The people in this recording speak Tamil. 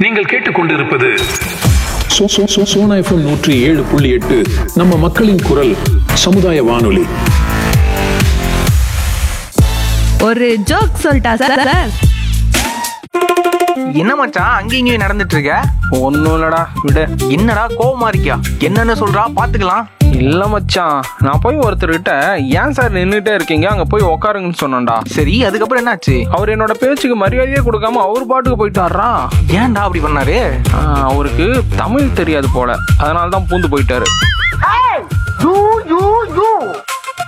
நீங்கள் கேட்டுக்கொண்டிருப்பது சோ- சோ- சோ- சோனா எஃப்எம் நூற்றி ஏழு புள்ளி எட்டு நம்ம மக்களின் குரல் சமுதாய வானொலி ஒரு ஜோக் சொல்லிட்டா சார் சார் என்ன மச்சான் அங்கேயும் இங்கேயும் நடந்துட்டு இருக்க ஒன்றும் இல்லடா விடு என்னடா கோவமா இருக்கியா என்னன்னு சொல்றா பாத்துக்கலாம் இல்லை மச்சான் நான் போய் ஒருத்தர்கிட்ட ஏன் சார் நின்றுட்டே இருக்கீங்க அங்கே போய் உக்காருங்கன்னு சொன்னேன்டா சரி அதுக்கப்புறம் என்னாச்சு அவர் என்னோட பேச்சுக்கு மரியாதையே கொடுக்காம அவர் பாட்டுக்கு போயிட்டாரா ஏன்டா அப்படி பண்ணாரு அவருக்கு தமிழ் தெரியாது போல அதனால தான் பூந்து போயிட்டாரு